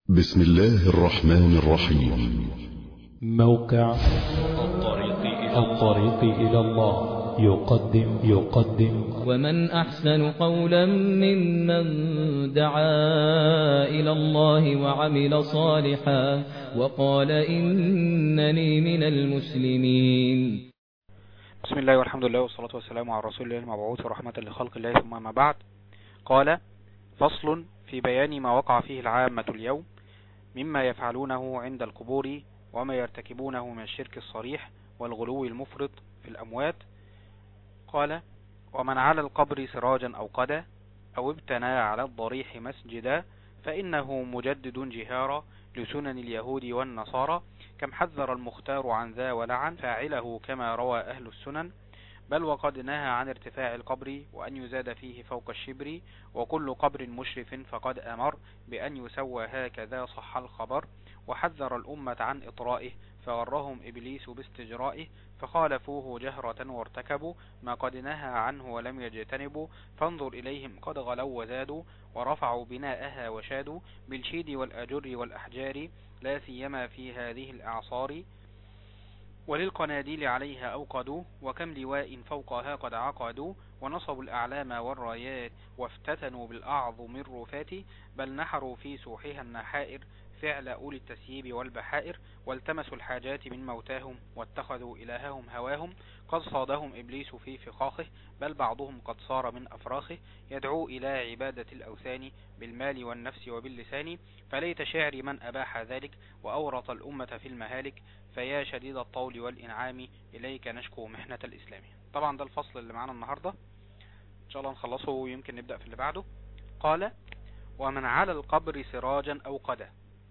بسم الله الرحمن الرحيم موقع الطريق إلى الطريق إلى الله يقدم يقدم ومن أحسن قولا ممن دعا إلى الله وعمل صالحا وقال إنني من المسلمين بسم الله والحمد لله والصلاة والسلام على رسول الله المبعوث ورحمة لخلق الله ثم ما بعد قال فصل في بيان ما وقع فيه العامة اليوم مما يفعلونه عند القبور وما يرتكبونه من الشرك الصريح والغلو المفرط في الأموات قال ومن على القبر سراجا أو قدا أو ابتنى على الضريح مسجدا فإنه مجدد جهارا لسنن اليهود والنصارى كم حذر المختار عن ذا ولعن فاعله كما روى أهل السنن بل وقد نهى عن ارتفاع القبر وأن يزاد فيه فوق الشبر وكل قبر مشرف فقد أمر بأن يسوى هكذا صح الخبر وحذر الأمة عن إطرائه فغرهم إبليس باستجرائه فخالفوه جهرة وارتكبوا ما قد نهى عنه ولم يجتنبوا فانظر إليهم قد غلوا وزادوا ورفعوا بناءها وشادوا بالشيد والأجر والأحجار لا سيما في هذه الأعصار وللقناديل عليها أوقدوا وكم لواء فوقها قد عقدوا ونصبوا الأعلام والرايات وافتتنوا بالأعظم الرفات بل نحروا في سوحها النحائر فعل أولي التسييب والبحائر والتمسوا الحاجات من موتاهم واتخذوا إلههم هواهم قد صادهم إبليس في فخاخه بل بعضهم قد صار من أفراخه يدعو إلى عبادة الأوثان بالمال والنفس وباللسان فليت شعر من أباح ذلك وأورط الأمة في المهالك فيا شديد الطول والإنعام إليك نشكو محنة الإسلام طبعا ده الفصل اللي معانا النهاردة إن شاء الله نخلصه ويمكن نبدأ في اللي بعده قال ومن على القبر سراجا أو قدا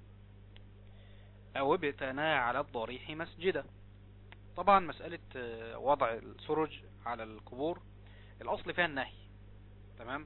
أو ابتنى على الضريح مسجدا طبعا مسألة وضع السرج على القبور الأصل فيها النهي تمام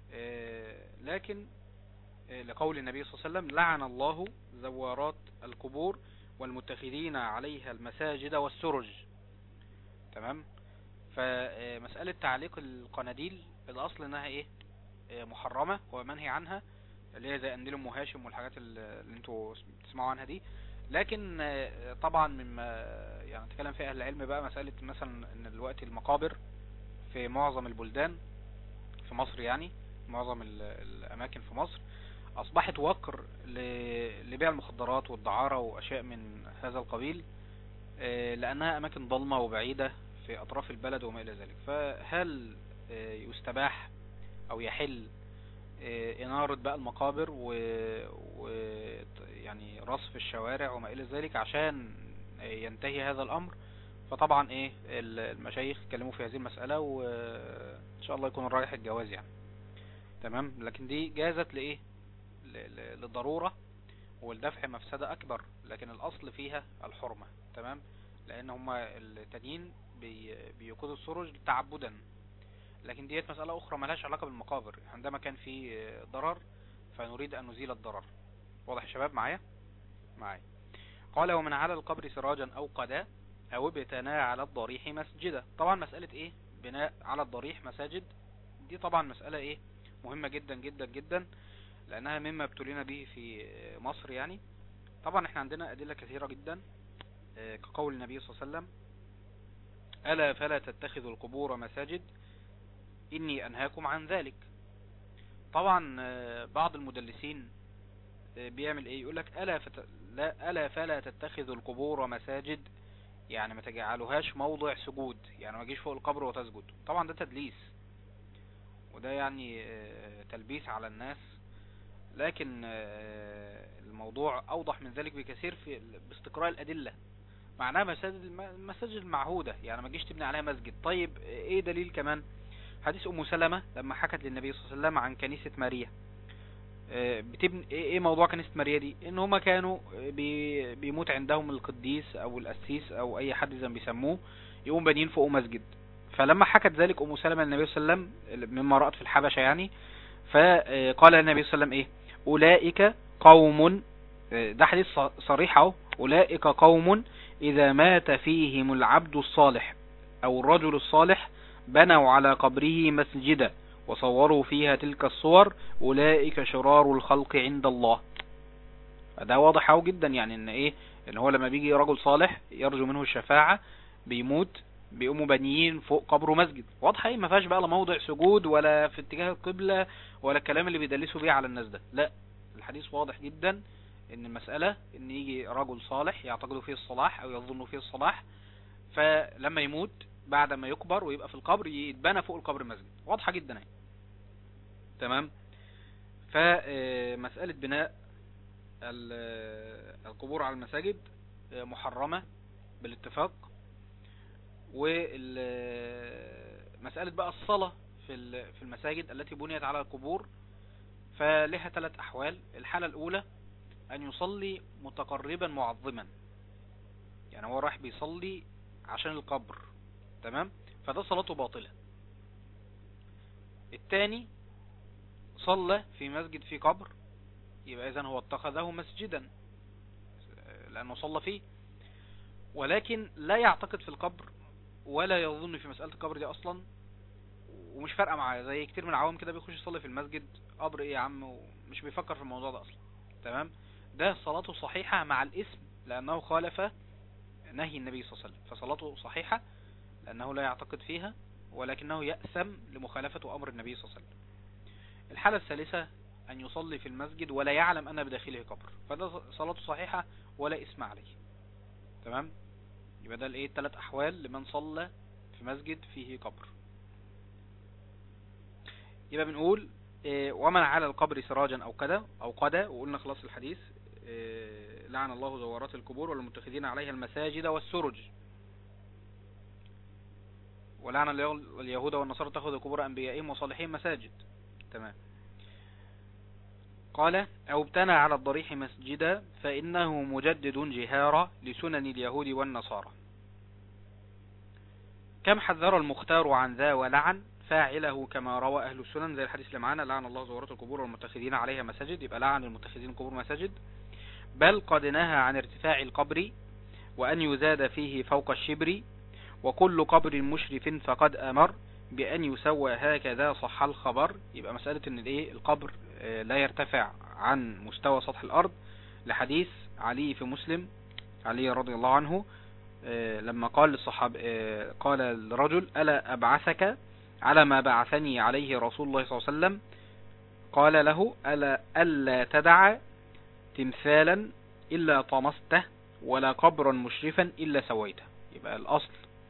لكن لقول النبي صلى الله عليه وسلم لعن الله زوارات القبور والمتخذين عليها المساجد والسرج تمام فمسألة تعليق القناديل الأصل انها ايه محرمة ومنهي عنها اللي هي زي انديل ام هاشم والحاجات اللي انتوا بتسمعوا عنها دي لكن طبعا مما يعني نتكلم فيها اهل العلم بقى مسألة مثلا ان دلوقتي المقابر في معظم البلدان في مصر يعني معظم الاماكن في مصر اصبحت وقر لبيع المخدرات والدعارة واشياء من هذا القبيل لانها اماكن ضلمة وبعيدة في اطراف البلد وما الى ذلك فهل يستباح او يحل انارة بقى المقابر و... و يعني رصف الشوارع وما الى ذلك عشان ينتهي هذا الامر فطبعا ايه المشايخ اتكلموا في هذه المسألة وان شاء الله يكون الرايح الجواز يعني تمام لكن دي جازت لايه للضرورة والدفع مفسدة اكبر لكن الاصل فيها الحرمة تمام لان هما التانيين بي... بيقودوا السرج تعبدا لكن ديت مسألة أخرى ملهاش علاقة بالمقابر عندما كان في ضرر فنريد أن نزيل الضرر واضح يا شباب معايا معايا قال ومن على القبر سراجا أو قدا أو ابتنى على الضريح مسجدا طبعا مسألة إيه بناء على الضريح مساجد دي طبعا مسألة إيه مهمة جدا جدا جدا لأنها مما ابتلينا به في مصر يعني طبعا احنا عندنا أدلة كثيرة جدا كقول النبي صلى الله عليه وسلم ألا فلا تتخذوا القبور مساجد إني أنهاكم عن ذلك طبعا بعض المدلسين بيعمل ايه يقولك ألا, فت... لا ألا فلا تتخذوا القبور مساجد يعني ما تجعلوهاش موضع سجود يعني ما جيش فوق القبر وتسجد طبعا ده تدليس وده يعني تلبيس على الناس لكن الموضوع أوضح من ذلك بكثير في باستقراء الأدلة معناها مساجد المساجد المعهودة يعني ما جيش تبني عليها مسجد طيب ايه دليل كمان حديث ام سلمة لما حكت للنبي صلى الله عليه وسلم عن كنيسة ماريا بتبني ايه موضوع كنيسة ماريا دي ان هما كانوا بي بيموت عندهم القديس او القسيس او اي حد زي ما بيسموه يقوم بانيين فوقه مسجد فلما حكت ذلك ام سلمة للنبي صلى الله عليه وسلم مما رأت في الحبشة يعني فقال النبي صلى الله عليه وسلم ايه اولئك قوم ده حديث صريح اهو اولئك قوم اذا مات فيهم العبد الصالح او الرجل الصالح بنوا على قبره مسجدا وصوروا فيها تلك الصور أولئك شرار الخلق عند الله ده واضح أو جدا يعني ان ايه ان هو لما بيجي رجل صالح يرجو منه الشفاعة بيموت بيقوموا بانيين فوق قبره مسجد واضحة ايه ما فيهاش بقى لا موضع سجود ولا في اتجاه القبلة ولا الكلام اللي بيدلسوا بيه على الناس ده لا الحديث واضح جدا ان المسألة ان يجي رجل صالح يعتقد فيه الصلاح او يظن فيه الصلاح فلما يموت بعد ما يكبر ويبقى في القبر يتبنى فوق القبر مسجد واضحة جدا اهي تمام فمسألة بناء ال- القبور على المساجد محرمة بالاتفاق ومسألة بقى الصلاة في ال- في المساجد التي بنيت على القبور فلها ثلاث أحوال الحالة الأولى أن يصلي متقربا معظما يعني هو راح بيصلي عشان القبر تمام فده صلاته باطلة الثاني صلى في مسجد في قبر يبقى إذن هو اتخذه مسجدا لأنه صلى فيه ولكن لا يعتقد في القبر ولا يظن في مسألة القبر دي أصلا ومش فارقة معاه زي كتير من العوام كده بيخش يصلي في المسجد قبر ايه يا عم ومش بيفكر في الموضوع ده أصلا تمام ده صلاته صحيحة مع الاسم لأنه خالف نهي النبي صلى الله عليه وسلم فصلاته صحيحة لأنه لا يعتقد فيها ولكنه يأثم لمخالفة أمر النبي صلى الله عليه وسلم الحالة الثالثة أن يصلي في المسجد ولا يعلم أن بداخله قبر فده صلاته صحيحة ولا اسم عليه تمام يبقى ده الايه الثلاث أحوال لمن صلى في مسجد فيه قبر يبقى بنقول إيه، ومن على القبر سراجا أو كذا أو قدا وقلنا خلاص الحديث إيه، لعن الله زوارات القبور والمتخذين عليها المساجد والسرج ولعن اليه- اليهود والنصارى تأخذ قبور أنبيائهم وصالحين مساجد تمام قال أو ابتنى على الضريح مسجدا فإنه مجدد جهارا لسنن اليهود والنصارى كم حذر المختار عن ذا ولعن فاعله كما روى أهل السنن زي الحديث اللي معانا لعن الله زوارات القبور والمتخذين عليها مساجد يبقى لعن المتخذين القبور مساجد بل قد نهى عن ارتفاع القبر وأن يزاد فيه فوق الشبر وكل قبر مشرف فقد أمر بأن يسوى هكذا صح الخبر يبقى مسألة ان الايه القبر آه، لا يرتفع عن مستوى سطح الأرض لحديث علي في مسلم علي رضي الله عنه آه، لما قال للصحاب آه، قال الرجل ألا أبعثك على ما بعثني عليه رسول الله صلى الله عليه وسلم قال له ألا ألا تدع تمثالا إلا طمسته ولا قبرا مشرفا إلا سويته يبقى الأصل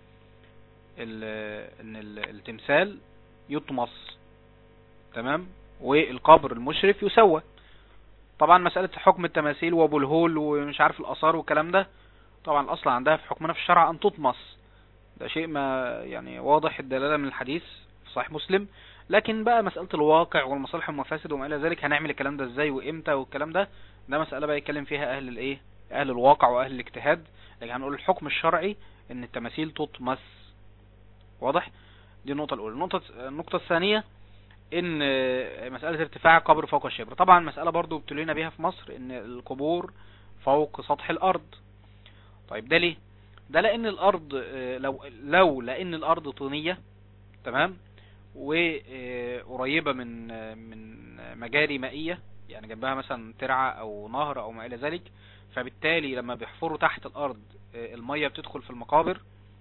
ال- ان ال- التمثال يطمس تمام والقبر المشرف يسوى طبعا مسألة حكم التماثيل وابو الهول ومش عارف الآثار والكلام ده طبعا الأصل عندها في حكمنا في الشرع أن تطمس ده شيء ما يعني واضح الدلالة من الحديث في صحيح مسلم لكن بقى مسألة الواقع والمصالح والمفاسد وما إلى ذلك هنعمل الكلام ده ازاي وامتى والكلام ده ده مسألة بقى يتكلم فيها أهل الايه أهل الواقع وأهل الاجتهاد لكن هنقول الحكم الشرعي ان التماثيل تطمس واضح دي النقطة الأولى النقطة النقطة الثانية ان مسألة ارتفاع القبر فوق الشبر طبعا مسألة برضو ابتلينا بيها في مصر ان القبور فوق سطح الأرض طيب ده ليه ده لأن الأرض آه، لو لو لأن الأرض طينية تمام وقريبة من آه، من مجاري مائية يعني جنبها مثلا ترعة أو نهر أو ما إلى ذلك فبالتالي لما بيحفروا تحت الأرض آه، المية بتدخل في المقابر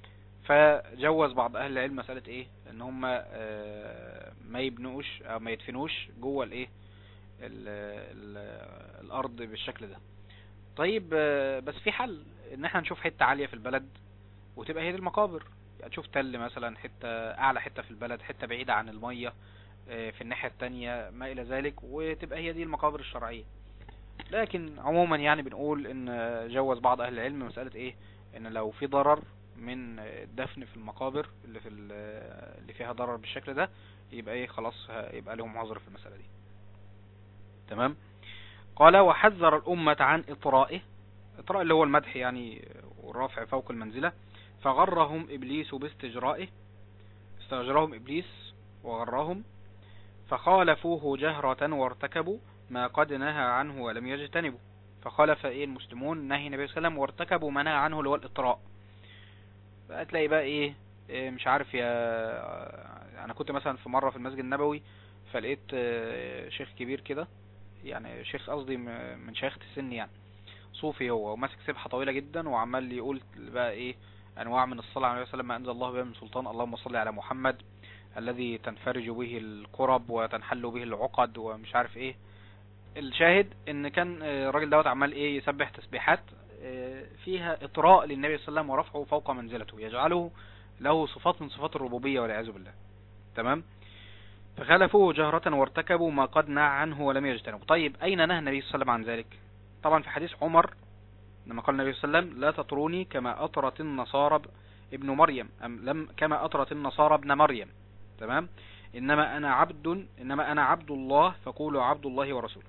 فجوز بعض اهل العلم مسألة ايه ان هم آه، ما يبنوش او ما يدفنوش جوه الايه ال- ال- الارض بالشكل ده طيب آه، بس في حل ان احنا نشوف حتة عالية في البلد وتبقى هي دي المقابر يعني تشوف تل مثلا حتة اعلى حتة في البلد حتة بعيدة عن المية آه، في الناحية التانية ما الى ذلك وتبقى هي دي المقابر الشرعية لكن عموما يعني بنقول ان آه، جوز بعض اهل العلم مسألة ايه ان لو في ضرر من الدفن في المقابر اللي في ال- اللي فيها ضرر بالشكل ده يبقى ايه خلاص ه- يبقى لهم عذر في المسألة دي تمام قال وحذر الأمة عن إطرائه إطراء اللي هو المدح يعني والرافع فوق المنزلة فغرهم إبليس باستجرائه استجراهم إبليس وغرهم فخالفوه جهرة وارتكبوا ما قد نهى عنه ولم يجتنبوا فخالف ايه المسلمون نهي النبي صلى الله عليه وسلم وارتكبوا ما نهى عنه اللي هو الإطراء هتلاقي بقى ايه إيه مش عارف يا انا كنت مثلا في مرة في المسجد النبوي فلقيت آه، شيخ كبير كده يعني شيخ قصدي م- من شيخة السن يعني صوفي هو وماسك سبحة طويلة جدا وعمال يقول بقى ايه انواع من الصلاة عليه وسلم ما انزل الله بها من سلطان اللهم صل على محمد الذي تنفرج به الكرب وتنحل به العقد ومش عارف ايه الشاهد ان كان آه، الراجل دوت عمال ايه يسبح تسبيحات آه، فيها اطراء للنبي صلى الله عليه وسلم ورفعه فوق منزلته يجعله له صفات من صفات الربوبية والعياذ بالله تمام فخالفوه جهرة وارتكبوا ما قد نهى عنه ولم يجتنبوا طيب اين نهى النبي صلى الله عليه وسلم عن ذلك طبعا في حديث عمر لما قال النبي صلى الله عليه وسلم لا تطروني كما اطرت النصارى ب- ابن مريم أم لم كما اطرت النصارى ابن مريم تمام انما انا عبد انما انا عبد الله فقولوا عبد الله ورسوله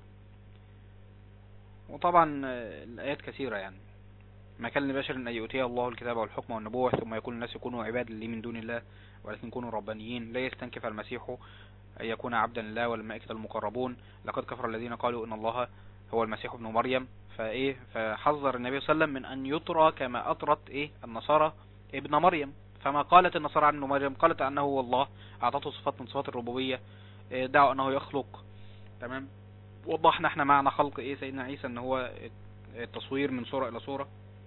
وطبعا آه، الايات كثيرة يعني ما كان لبشر ان يؤتيه الله الكتاب والحكم والنبوة ثم يكون الناس يكونوا عبادا لي من دون الله ولكن كونوا ربانيين لا يستنكف المسيح أن يكون عبدا لله والملائكة المقربون لقد كفر الذين قالوا إن الله هو المسيح ابن مريم فإيه فحذر النبي صلى الله عليه وسلم من أن يطرى كما أطرت إيه النصارى ابن مريم فما قالت النصارى عن ابن مريم قالت أنه هو الله أعطته صفات من صفات الربوبية إيه، دعوا أنه يخلق تمام وضحنا احنا معنى خلق إيه سيدنا عيسى أن هو التصوير من صورة إلى صورة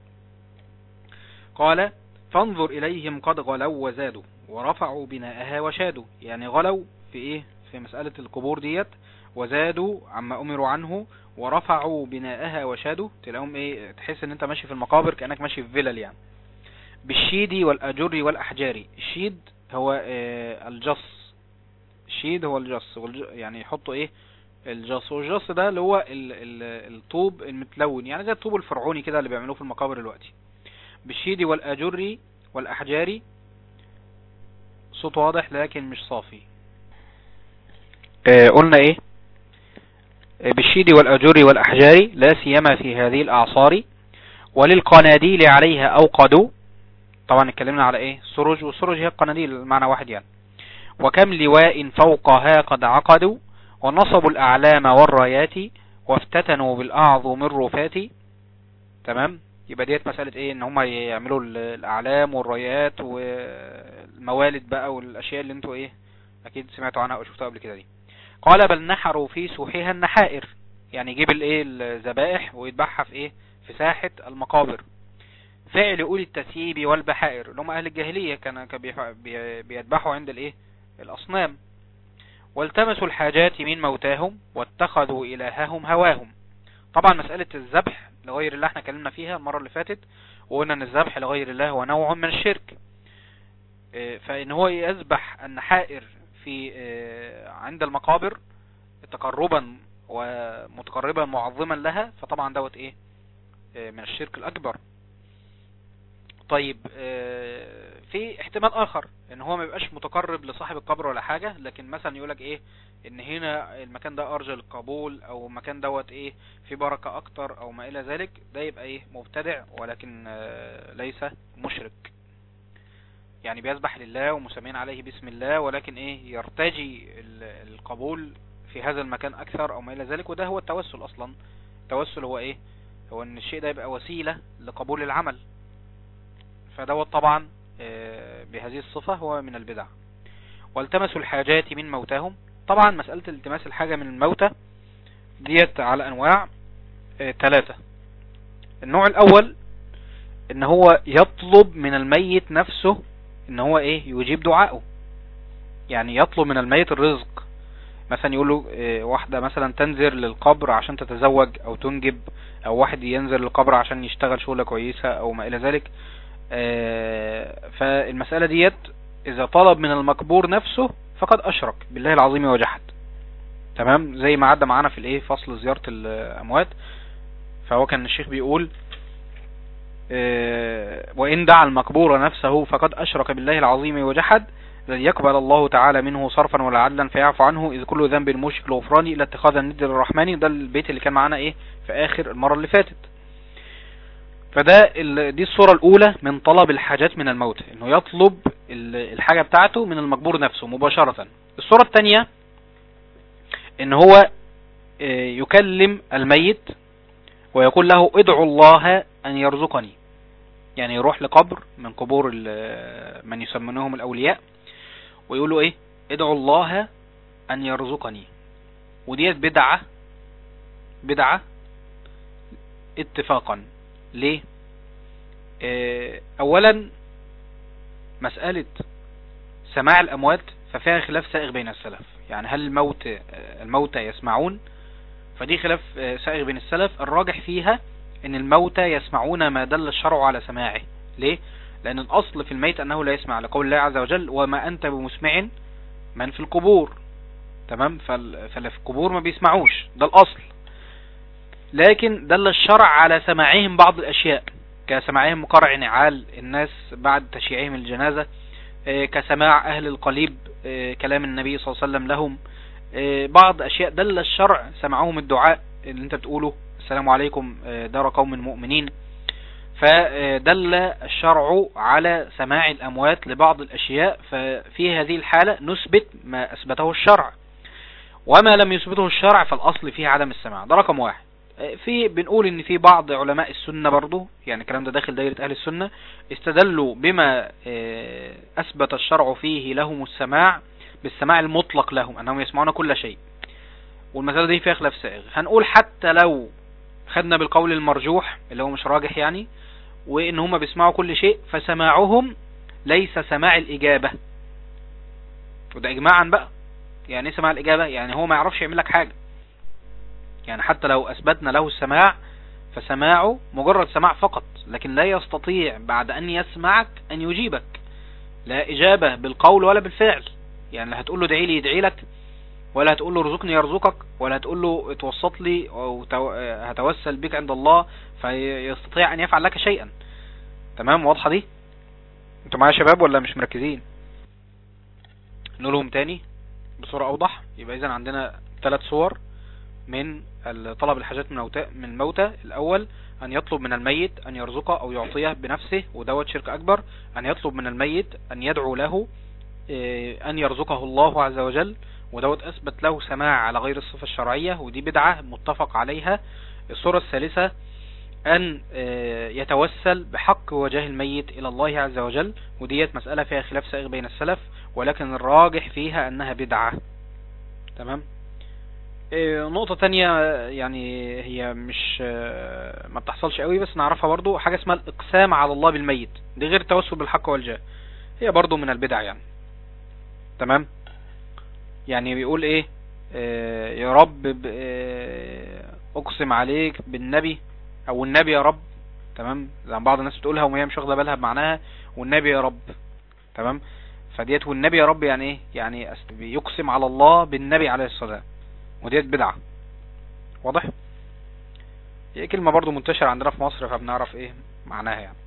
قال فانظر إليهم قد غلوا وزادوا ورفعوا بناءها وشادوا يعني غلوا في ايه في مسألة القبور ديت وزادوا عما امروا عنه ورفعوا بناءها وشادوا تلاقيهم ايه تحس ان انت ماشي في المقابر كأنك ماشي في فيلل يعني بالشيد والاجر والاحجار الشيد هو آه الجص الشيد هو الجص والج... يعني يحطوا ايه الجص والجص ده اللي هو ال... ال... الطوب المتلون يعني زي الطوب الفرعوني كده اللي بيعملوه في المقابر دلوقتي بالشيد والاجر والاحجار صوت واضح لكن مش صافي آه قلنا ايه آه بالشيد والأجور والأحجار لا سيما في هذه الأعصار وللقناديل عليها أوقدوا طبعا اتكلمنا على ايه سرج والسرج هي القناديل معنى واحد يعني وكم لواء فوقها قد عقدوا ونصبوا الأعلام والرايات وافتتنوا بالأعظم الرفات تمام يبقى ديت مسألة ايه ان هم يعملوا ال- الاعلام والرايات والموالد بقى والاشياء اللي انتوا ايه اكيد سمعتوا عنها او شفتوها قبل كده دي قال بل نحروا في سوحها النحائر يعني يجيب الايه الذبائح ويذبحها في ايه في ساحة المقابر فعل اولي التثييب والبحائر اللي هم اهل الجاهلية كان كان بيح- بي- بيذبحوا عند الايه الاصنام والتمسوا الحاجات من موتاهم واتخذوا الههم هواهم طبعا مسألة الذبح لغير الله احنا اتكلمنا فيها المرة اللي فاتت وقلنا ان الذبح لغير الله هو نوع من الشرك اه، فان هو يذبح النحائر في اه، عند المقابر تقربا ومتقربا معظما لها فطبعا دوت ايه اه، من الشرك الاكبر طيب اه، في احتمال اخر ان هو ما يبقاش متقرب لصاحب القبر ولا حاجة لكن مثلا يقولك ايه ان هنا المكان ده ارجى للقبول او المكان دوت ايه في بركة اكتر او ما الى ذلك ده يبقى ايه مبتدع ولكن آه، ليس مشرك يعني بيسبح لله ومسمين عليه بسم الله ولكن ايه يرتجي ال- القبول في هذا المكان اكثر او ما الى ذلك وده هو التوسل اصلا التوسل هو ايه هو ان الشيء ده يبقى وسيلة لقبول العمل فدوت طبعا آه، بهذه الصفة هو من البدع والتمسوا الحاجات من موتاهم طبعا مسألة التماس الحاجة من الموتى ديت على انواع ثلاثة النوع الاول ان هو يطلب من الميت نفسه ان هو ايه يجيب دعائه يعني يطلب من الميت الرزق مثلا يقول له إيه، واحدة مثلا تنزل للقبر عشان تتزوج او تنجب او واحد ينزل للقبر عشان يشتغل شغلة كويسة او ما الى ذلك آه، فالمسألة ديت اذا طلب من المقبور نفسه فقد اشرك بالله العظيم وجحد تمام زي ما عدى معانا في الايه فصل زيارة الاموات فهو كان الشيخ بيقول آه، وإن دعا المقبور نفسه فقد أشرك بالله العظيم وجحد لن يقبل الله تعالى منه صرفا ولا عدلا فيعفو عنه إذ كل ذنب موشك الغفران إلا اتخاذ الند للرحمن ده البيت اللي كان معانا إيه في آخر المرة اللي فاتت فده ال- دي الصورة الأولى من طلب الحاجات من الموت إنه يطلب ال- الحاجة بتاعته من المقبور نفسه مباشرة الصورة الثانية إن هو آه، يكلم الميت ويقول له ادعو الله أن يرزقني يعني يروح لقبر من قبور ال- من يسمونهم الأولياء ويقول له ايه ادعو الله أن يرزقني وديت بدعة بدعة اتفاقا ليه اه اولا مسألة سماع الاموات ففيها خلاف سائغ بين السلف يعني هل الموت الموتى يسمعون فدي خلاف سائغ بين السلف الراجح فيها ان الموتى يسمعون ما دل الشرع على سماعه ليه لان الاصل في الميت انه لا يسمع لقول الله عز وجل وما انت بمسمع من في القبور تمام فاللي في القبور ما بيسمعوش ده الاصل لكن دل الشرع على سماعهم بعض الاشياء كسماعهم مقرع نعال الناس بعد تشييعهم الجنازة كسماع اهل القليب كلام النبي صلى الله عليه وسلم لهم بعض اشياء دل الشرع سمعهم الدعاء اللي انت بتقوله السلام عليكم دار قوم مؤمنين فدل الشرع على سماع الأموات لبعض الأشياء ففي هذه الحالة نثبت ما أثبته الشرع وما لم يثبته الشرع فالأصل فيه عدم السماع ده رقم واحد في بنقول ان في بعض علماء السنة برضو يعني الكلام ده داخل دائرة اهل السنة استدلوا بما اثبت الشرع فيه لهم السماع بالسماع المطلق لهم انهم يسمعون كل شيء والمسألة دي فيها خلاف سائغ هنقول حتى لو خدنا بالقول المرجوح اللي هو مش راجح يعني وان هم بيسمعوا كل شيء فسماعهم ليس سماع الاجابة وده اجماعا بقى يعني ايه سماع الاجابة يعني هو ما يعرفش يعمل لك حاجة يعني حتى لو اثبتنا له السماع فسماعه مجرد سماع فقط لكن لا يستطيع بعد ان يسمعك ان يجيبك لا اجابة بالقول ولا بالفعل يعني لا هتقول له ادعي لي يدعي لك ولا هتقول له ارزقني يرزقك ولا هتقول له اتوسط لي او هتوسل بك عند الله فيستطيع ان يفعل لك شيئا تمام واضحة دي انتوا معايا شباب ولا مش مركزين نقولهم تاني بصورة اوضح يبقى اذا عندنا ثلاث صور من طلب الحاجات من من الموتى الاول ان يطلب من الميت ان يرزقه او يعطيه بنفسه ودوت شرك اكبر ان يطلب من الميت ان يدعو له ان يرزقه الله عز وجل ودوت اثبت له سماع على غير الصفة الشرعية ودي بدعة متفق عليها الصورة الثالثة ان يتوسل بحق وجاه الميت الى الله عز وجل وديت مسألة فيها خلاف سائغ بين السلف ولكن الراجح فيها انها بدعة تمام نقطة تانية يعني هي مش ما بتحصلش قوي بس نعرفها برضو حاجة اسمها الاقسام على الله بالميت دي غير التوسل بالحق والجاه هي برضو من البدع يعني تمام يعني بيقول ايه آه يا رب آه اقسم عليك بالنبي او النبي يا رب تمام زي بعض الناس بتقولها وهي مش واخده بالها بمعناها والنبي يا رب تمام فديت والنبي يا رب يعني ايه يعني يقسم على الله بالنبي عليه الصلاه وديت بدعه واضح هي كلمه برضو منتشره عندنا في مصر فبنعرف ايه معناها يعني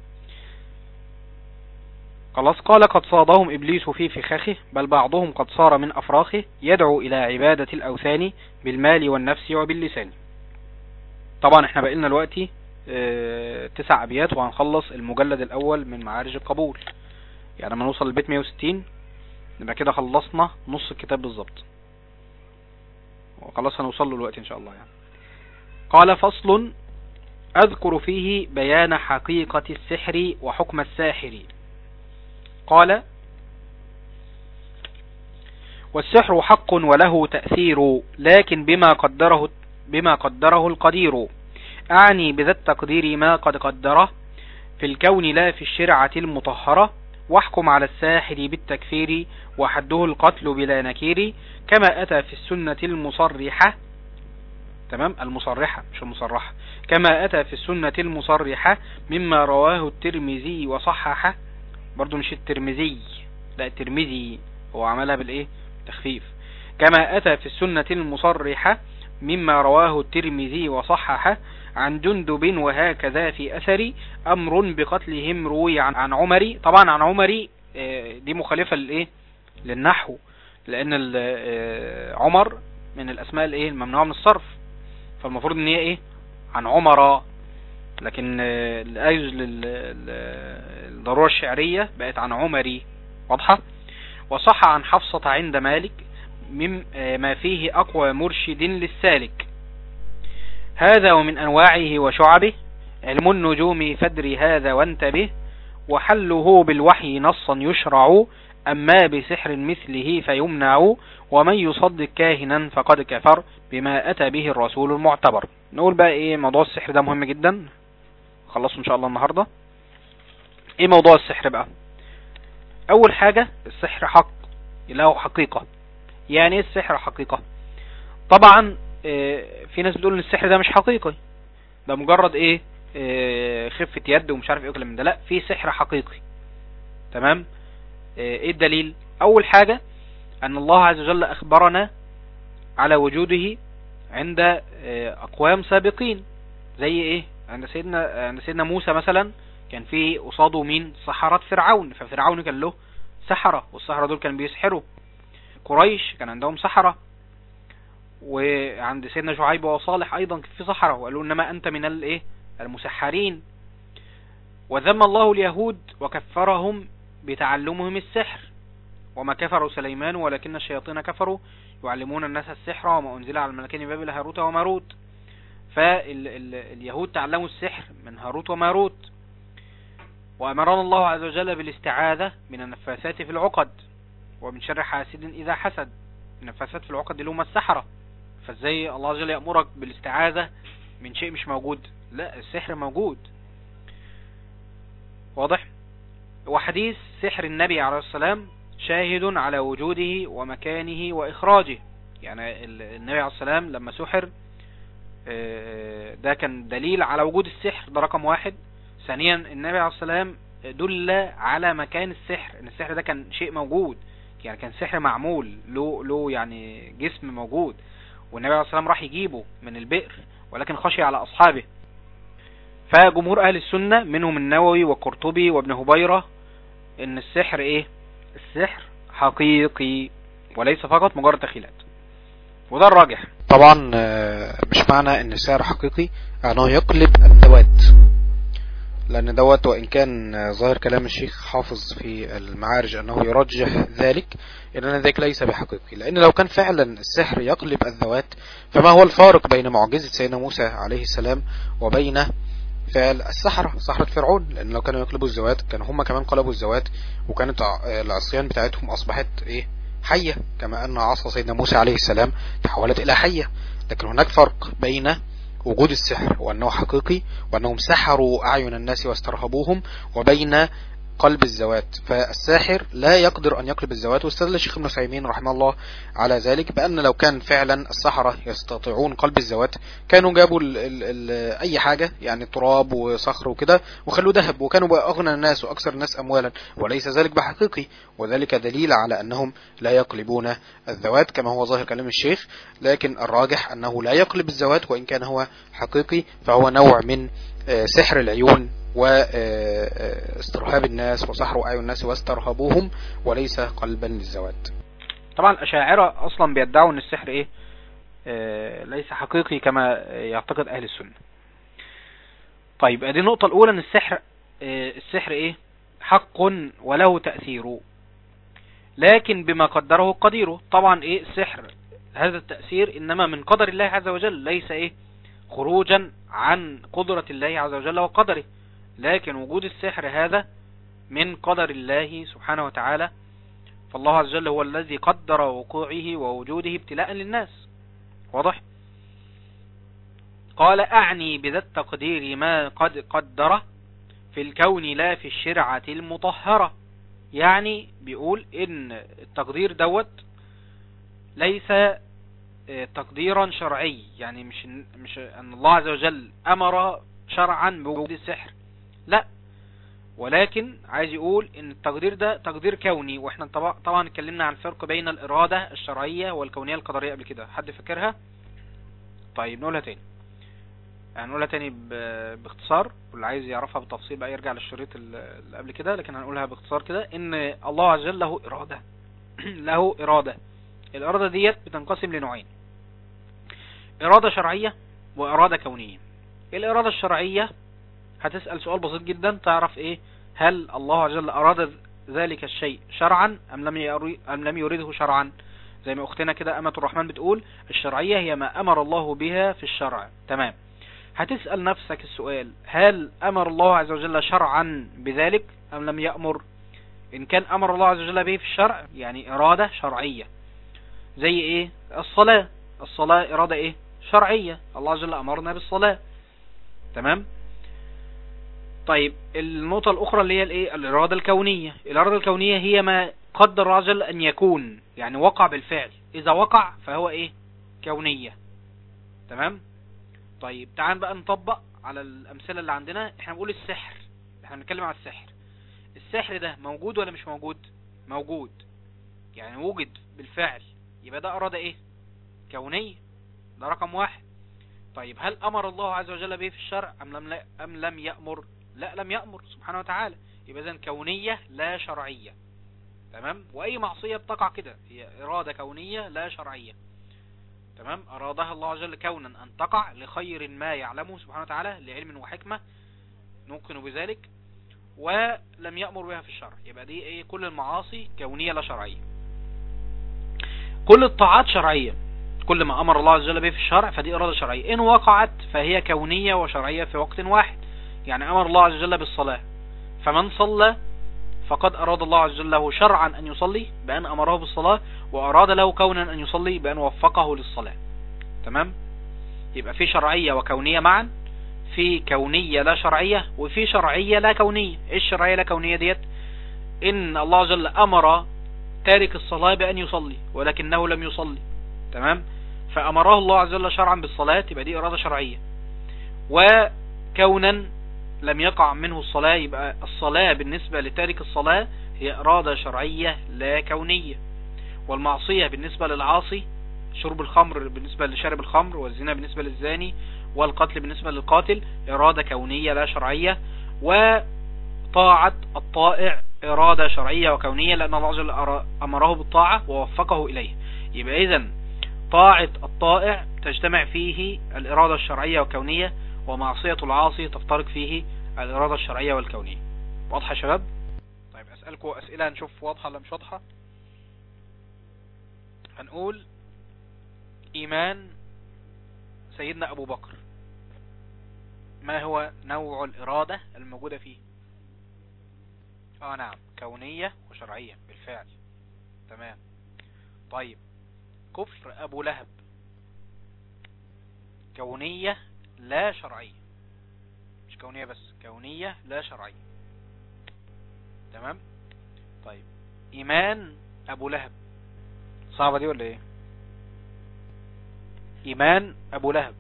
خلاص قال قد صادهم إبليس في فخاخه بل بعضهم قد صار من أفراخه يدعو إلى عبادة الأوثان بالمال والنفس وباللسان طبعا احنا بقيلنا دلوقتي اه تسع أبيات وهنخلص المجلد الأول من معارج القبول يعني لما نوصل للبيت 160 نبقى كده خلصنا نص الكتاب بالظبط وخلاص هنوصل له دلوقتي إن شاء الله يعني قال فصل أذكر فيه بيان حقيقة السحر وحكم الساحر قال والسحر حق وله تأثير لكن بما قدره بما قدره القدير أعني بذا التقدير ما قد قدره في الكون لا في الشرعة المطهرة واحكم على الساحر بالتكفير وحده القتل بلا نكير كما أتى في السنة المصرحة تمام المصرحة مش المصرحة كما أتى في السنة المصرحة مما رواه الترمذي وصححه برضو مش الترمذي لا الترمذي هو عملها بالايه تخفيف كما اتى في السنة المصرحة مما رواه الترمذي وصححه عن جندب وهكذا في اثر امر بقتلهم روي عن, عن عمري طبعا عن عمري دي مخالفة للايه للنحو لان عمر من الاسماء الايه الممنوعة من الصرف فالمفروض ان هي ايه عن عمر لكن الآيز للضرورة الشعرية بقت عن عمري واضحة وصح عن حفصة عند مالك مما فيه أقوى مرشد للسالك هذا ومن أنواعه وشعبه علم النجوم فدر هذا وانتبه وحله بالوحي نصا يشرع أما بسحر مثله فيمنع ومن يصدق كاهنا فقد كفر بما أتى به الرسول المعتبر نقول بقى ايه موضوع السحر ده مهم جدا خلصه ان شاء الله النهاردة ايه موضوع السحر بقى اول حاجة السحر حق له حقيقة يعني ايه السحر حقيقة طبعا اه في ناس بتقول ان السحر ده مش حقيقي ده مجرد ايه اه خفة يد ومش عارف ايه وكلام من ده لا في سحر حقيقي تمام اه ايه الدليل اول حاجة ان الله عز وجل اخبرنا على وجوده عند اقوام سابقين زي ايه عند سيدنا عند سيدنا موسى مثلا كان في قصاده مين سحرة فرعون ففرعون كان له سحرة والسحرة دول كانوا بيسحروا قريش كان عندهم سحرة وعند سيدنا شعيب وصالح ايضا في سحرة وقالوا انما انت من الايه المسحرين وذم الله اليهود وكفرهم بتعلمهم السحر وما كفروا سليمان ولكن الشياطين كفروا يعلمون الناس السحر وما أنزل على الملكين بابل هاروت وماروت فاليهود تعلموا السحر من هاروت وماروت وأمرنا الله عز وجل بالاستعاذة من النفاثات في العقد ومن شر حاسد إذا حسد النفاثات في العقد اللي هم السحرة فازاي الله عز وجل يأمرك بالاستعاذة من شيء مش موجود لا السحر موجود واضح وحديث سحر النبي عليه السلام شاهد على وجوده ومكانه وإخراجه يعني النبي عليه السلام لما سحر ده كان دليل على وجود السحر ده رقم واحد ثانيا النبي عليه السلام دل على مكان السحر ان السحر ده كان شيء موجود يعني كان سحر معمول له له يعني جسم موجود والنبي عليه السلام راح يجيبه من البئر ولكن خشي على اصحابه فجمهور اهل السنة منهم النووي والقرطبي وابن هبيرة ان السحر ايه السحر حقيقي وليس فقط مجرد تخيلات وده الراجح طبعا مش معنى ان السحر حقيقي انه يقلب الذوات لان دوت وان كان ظاهر كلام الشيخ حافظ في المعارج انه يرجح ذلك ان ذلك ليس بحقيقي لان لو كان فعلا السحر يقلب الذوات فما هو الفارق بين معجزة سيدنا موسى عليه السلام وبين فعل السحرة سحرة فرعون لان لو كانوا يقلبوا الزوات كانوا هم كمان قلبوا الزوات وكانت العصيان بتاعتهم اصبحت ايه حية كما ان عصا سيدنا موسى عليه السلام تحولت الى حية لكن هناك فرق بين وجود السحر وانه حقيقي وانهم سحروا اعين الناس واسترهبوهم وبين قلب الزوات فالساحر لا يقدر أن يقلب الزوات واستدل الشيخ ابن سعيمين رحمه الله على ذلك بأن لو كان فعلا السحرة يستطيعون قلب الزوات كانوا جابوا ال ال ال أي حاجة يعني تراب وصخر وكده وخلوا ذهب وكانوا بقى أغنى الناس وأكثر الناس أموالا وليس ذلك بحقيقي وذلك دليل على أنهم لا يقلبون الزوات كما هو ظاهر كلام الشيخ لكن الراجح أنه لا يقلب الزوات وإن كان هو حقيقي فهو نوع من سحر العيون واسترهاب الناس وسحر أعين الناس واسترهبوهم وليس قلبا للزوات طبعا الأشاعرة أصلا بيدعوا أن السحر إيه آه ليس حقيقي كما يعتقد أهل السنة طيب دي النقطة الأولى أن السحر آه السحر إيه حق وله تأثير لكن بما قدره قديره طبعا إيه السحر هذا التأثير إنما من قدر الله عز وجل ليس إيه خروجا عن قدرة الله عز وجل وقدره لكن وجود السحر هذا من قدر الله سبحانه وتعالى فالله عز وجل هو الذي قدر وقوعه ووجوده ابتلاء للناس واضح قال أعني بذا التقدير ما قد قدره في الكون لا في الشرعة المطهرة يعني بيقول ان التقدير دوت ليس تقديرا شرعي يعني مش مش ان الله عز وجل امر شرعا بوجود السحر لا ولكن عايز يقول ان التقدير ده تقدير كوني واحنا طبعا اتكلمنا عن الفرق بين الارادة الشرعية والكونية القدرية قبل كده حد فاكرها طيب نقولها تاني هنقولها تاني باختصار واللي عايز يعرفها بالتفصيل بقى يرجع للشريط اللي قبل كده لكن هنقولها باختصار كده ان الله عز وجل له ارادة له ارادة الارادة ديت بتنقسم لنوعين ارادة شرعية وارادة كونية الارادة الشرعية هتسأل سؤال بسيط جدا تعرف ايه هل الله عز وجل اراد ذلك الشيء شرعا ام لم ام لم يريده شرعا زي ما اختنا كده امة الرحمن بتقول الشرعية هي ما امر الله بها في الشرع تمام هتسأل نفسك السؤال هل امر الله عز وجل شرعا بذلك ام لم يأمر ان كان امر الله عز وجل به في الشرع يعني ارادة شرعية زي ايه الصلاة الصلاة ارادة ايه شرعية الله عز وجل أمرنا بالصلاة تمام طيب النقطة الأخرى اللي هي الإيه الإرادة الكونية الإرادة الكونية هي ما قدر الله عز وجل أن يكون يعني وقع بالفعل إذا وقع فهو إيه كونية تمام طيب تعال بقى نطبق على الأمثلة اللي عندنا احنا بنقول السحر احنا بنتكلم على السحر السحر ده موجود ولا مش موجود موجود يعني وجد بالفعل يبقى ده أراد إيه كونية ده رقم واحد طيب هل أمر الله عز وجل به في الشرع أم لم, لا أم لم يأمر لا لم يأمر سبحانه وتعالى يبقى إذن كونية لا شرعية تمام وأي معصية بتقع كده هي إرادة كونية لا شرعية تمام أرادها الله عز وجل كونا أن تقع لخير ما يعلمه سبحانه وتعالى لعلم وحكمة نوقن بذلك ولم يأمر بها في الشرع يبقى دي ايه كل المعاصي كونية لا شرعية كل الطاعات شرعية كل ما أمر الله عز وجل به في الشرع فدي إرادة شرعية إن وقعت فهي كونية وشرعية في وقت واحد يعني أمر الله عز وجل بالصلاة فمن صلى فقد أراد الله عز وجل له شرعا أن يصلي بأن أمره بالصلاة وأراد له كونا أن يصلي بأن وفقه للصلاة تمام يبقى في شرعية وكونية معا في كونية لا شرعية وفي شرعية لا كونية ايه الشرعية لا كونية ديت ان الله عز وجل امر تارك الصلاة بان يصلي ولكنه لم يصلي تمام فامره الله عز وجل شرعا بالصلاة يبقى دي ارادة شرعية وكونا لم يقع منه الصلاة يبقى الصلاة بالنسبة لتارك الصلاة هي ارادة شرعية لا كونية والمعصية بالنسبة للعاصي شرب الخمر بالنسبة لشارب الخمر والزنا بالنسبة للزاني والقتل بالنسبة للقاتل إرادة كونية لا شرعية وطاعة الطائع إرادة شرعية وكونية لأن الله عز وجل أمره بالطاعة ووفقه إليه يبقى إذا طاعة الطائع تجتمع فيه الإرادة الشرعية والكونية ومعصية العاصي تفترق فيه الإرادة الشرعية والكونية واضحة يا شباب طيب أسألكم أسئلة نشوف واضحة ولا مش واضحة هنقول إيمان سيدنا أبو بكر ما هو نوع الإرادة الموجودة فيه آه نعم كونية وشرعية بالفعل تمام طيب كفر أبو لهب كونية لا شرعية مش كونية بس كونية لا شرعية تمام طيب إيمان أبو لهب صعبة دي ولا إيه إيمان أبو لهب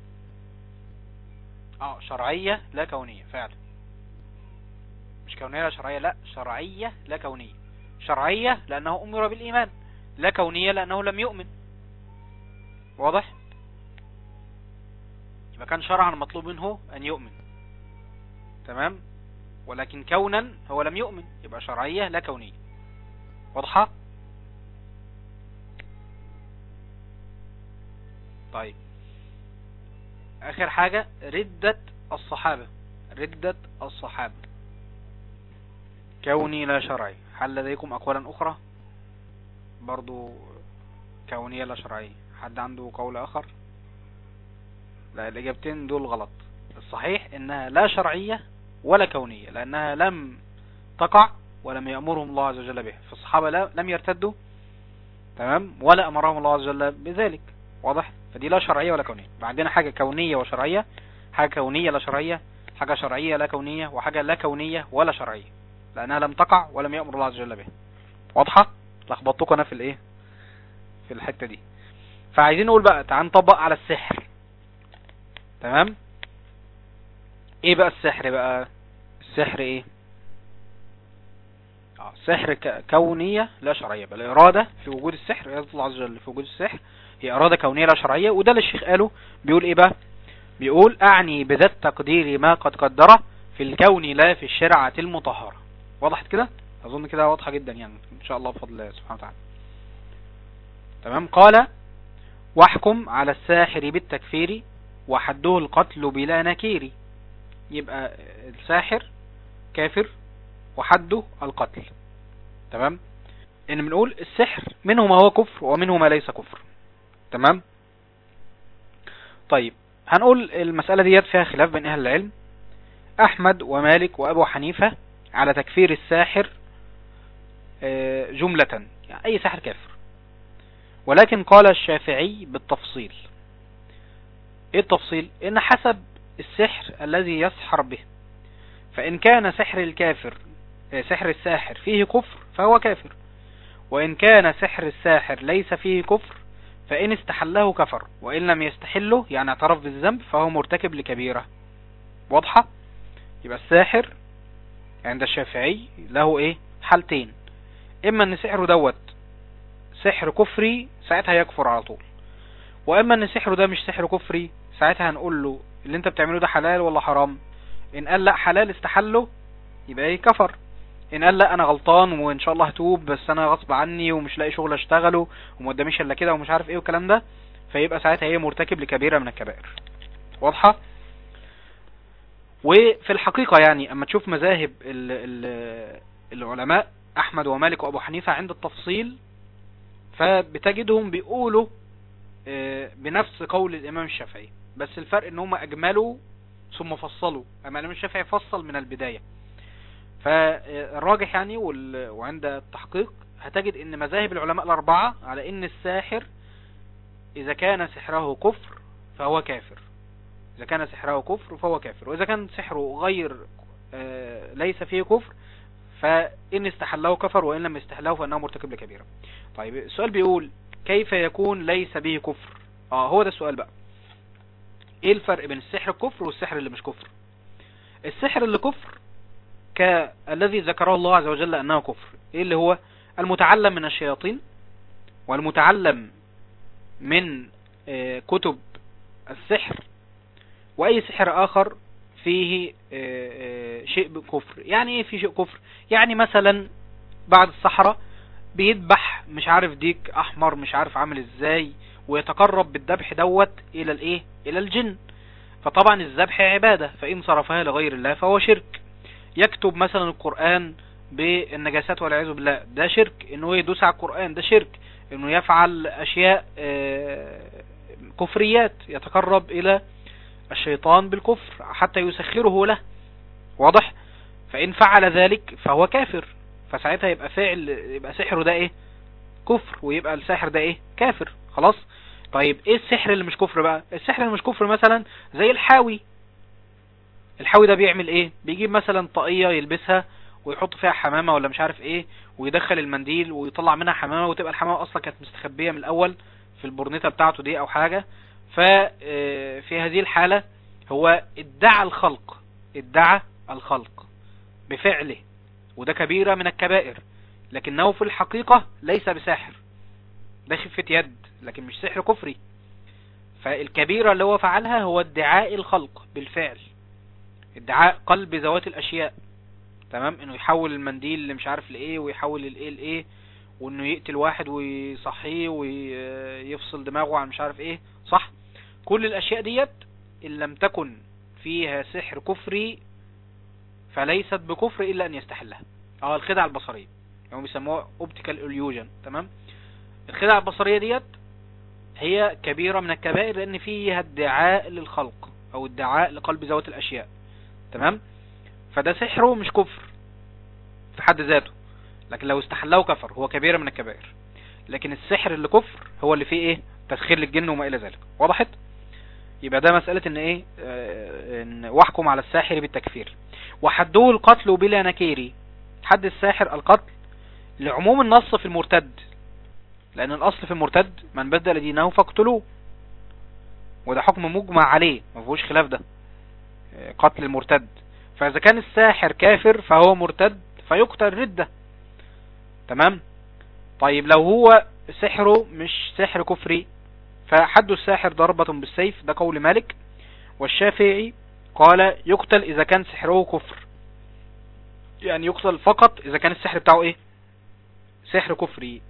اه شرعية لا كونية فعلا مش كونية لا شرعية لا شرعية لا كونية شرعية لأنه أمر بالإيمان لا كونية لأنه لم يؤمن واضح يبقى كان شرعا مطلوب منه أن يؤمن تمام ولكن كونا هو لم يؤمن يبقى شرعية لا كونية واضحة طيب اخر حاجة ردة الصحابة ردة الصحابة كوني لا شرعي هل لديكم اقوالا اخرى برضو كونية لا شرعية حد عنده قول اخر لا الاجابتين دول غلط الصحيح انها لا شرعية ولا كونية لانها لم تقع ولم يأمرهم الله عز وجل بها فالصحابة لم يرتدوا تمام ولا امرهم الله عز وجل بذلك واضح فدي لا شرعية ولا كونية عندنا حاجة كونية وشرعية حاجة كونية لا شرعية حاجة شرعية لا كونية وحاجة لا كونية ولا شرعية لأنها لم تقع ولم يأمر الله عز وجل بها واضحة لخبطتكم أنا في الإيه في الحتة دي فعايزين نقول بقى تعال نطبق على السحر تمام ايه بقى السحر بقى السحر ايه اه سحر كونية لا شرعية بل إرادة في وجود السحر إرادة الله عز وجل في وجود السحر هي إرادة كونية لا شرعية وده اللي الشيخ قاله بيقول إيه بقى بيقول أعني بذات تقدير ما قد قدره في الكون لا في الشرعة المطهرة وضحت كده أظن كده واضحة جدا يعني إن شاء الله بفضل الله سبحانه وتعالى تمام قال واحكم على الساحر بالتكفير وحده القتل بلا نكير يبقى الساحر كافر وحده القتل تمام ان بنقول السحر منه ما هو كفر ومنه ما ليس كفر تمام طيب هنقول المسألة ديت فيها خلاف بين اهل العلم احمد ومالك وابو حنيفة على تكفير الساحر جملة يعني اي ساحر كافر ولكن قال الشافعي بالتفصيل ايه التفصيل ان حسب السحر الذي يسحر به فان كان سحر الكافر آه، سحر الساحر فيه كفر فهو كافر وان كان سحر الساحر ليس فيه كفر فان استحله كفر وان لم يستحله يعني اعترف بالذنب فهو مرتكب لكبيرة واضحة يبقى الساحر عند الشافعي له ايه حالتين اما ان سحره دوت سحر كفري ساعتها يكفر على طول واما ان سحره ده مش سحر كفري ساعتها هنقول له اللي انت بتعمله ده حلال ولا حرام ان قال لا حلال استحله يبقى ايه كفر ان قال لا انا غلطان وان شاء الله هتوب بس انا غصب عني ومش لاقي شغل اشتغله وما قداميش الا كده ومش عارف ايه والكلام ده فيبقى ساعتها ايه مرتكب لكبيرة من الكبائر واضحة وفي الحقيقة يعني اما تشوف مذاهب ال ال العلماء احمد ومالك وابو حنيفة عند التفصيل فبتجدهم بيقولوا آه، بنفس قول الامام الشافعي بس الفرق ان هم اجملوا ثم فصلوا اما الامام الشافعي فصل من البداية فالراجح يعني وال- وعند التحقيق هتجد ان مذاهب العلماء الاربعة على ان الساحر اذا كان سحره كفر فهو كافر اذا كان سحره كفر فهو كافر واذا كان سحره غير آه، ليس فيه كفر فإن استحله كفر وإن لم يستحله فإنه مرتكب لكبيرة طيب السؤال بيقول كيف يكون ليس به كفر اه هو ده السؤال بقى ايه الفرق بين السحر الكفر والسحر اللي مش كفر السحر اللي كفر كالذي ذكره الله عز وجل أنه كفر ايه اللي هو المتعلم من الشياطين والمتعلم من آه، كتب السحر واي سحر اخر فيه آه، آه، شيء كفر يعني ايه في شيء كفر يعني مثلا بعد الصحراء بيذبح مش عارف ديك احمر مش عارف عامل ازاي ويتقرب بالذبح دوت الى الايه الى الجن فطبعا الذبح عبادة فان صرفها لغير الله فهو شرك يكتب مثلا القرآن بالنجاسات والعياذ بالله ده شرك انه يدوس على القرآن ده شرك انه يفعل اشياء آه، كفريات يتقرب الى الشيطان بالكفر حتى يسخره له واضح فإن فعل ذلك فهو كافر فساعتها يبقى فعل يبقى سحره ده ايه كفر ويبقى الساحر ده ايه كافر خلاص طيب ايه السحر اللي مش كفر بقى السحر اللي مش كفر مثلا زي الحاوي الحاوي ده بيعمل ايه بيجيب مثلا طاقية يلبسها ويحط فيها حمامة ولا مش عارف ايه ويدخل المنديل ويطلع منها حمامة وتبقى الحمامة اصلا كانت مستخبية من الاول في البرنيطة بتاعته دي او حاجة ففي هذه الحالة هو ادعى الخلق ادعى الخلق بفعله وده كبيرة من الكبائر لكنه في الحقيقة ليس بساحر ده خفة يد لكن مش سحر كفري فالكبيرة اللي هو فعلها هو ادعاء الخلق بالفعل ادعاء قلب ذوات الاشياء تمام انه يحول المنديل اللي مش عارف لايه ويحول الايه لايه وانه يقتل واحد ويصحيه ويفصل دماغه عن مش عارف ايه صح كل الاشياء ديت ان لم تكن فيها سحر كفري فليست بكفر الا ان يستحلها اه الخدعة البصرية هم بيسموها اوبتيكال اليوجن تمام الخدعة البصرية ديت هي كبيرة من الكبائر لان فيها ادعاء للخلق او ادعاء لقلب ذوات الاشياء تمام فده سحره مش كفر في حد ذاته لكن لو استحله كفر هو كبيرة من الكبائر لكن السحر اللي كفر هو اللي فيه ايه تسخير للجن وما الى ذلك وضحت يبقى ده مسألة ان ايه آه، ان واحكم على الساحر بالتكفير وحده القتل بلا نكيري حد الساحر القتل لعموم النص في المرتد لان الاصل في المرتد من بدل دينه فاقتلوه وده حكم مجمع عليه ما فيهوش خلاف ده آه، قتل المرتد فاذا كان الساحر كافر فهو مرتد فيقتل ردة تمام طيب لو هو سحره مش سحر كفري فحد الساحر ضربة بالسيف ده قول مالك والشافعي قال يقتل اذا كان سحره كفر يعني يقتل فقط اذا كان السحر بتاعه ايه سحر كفري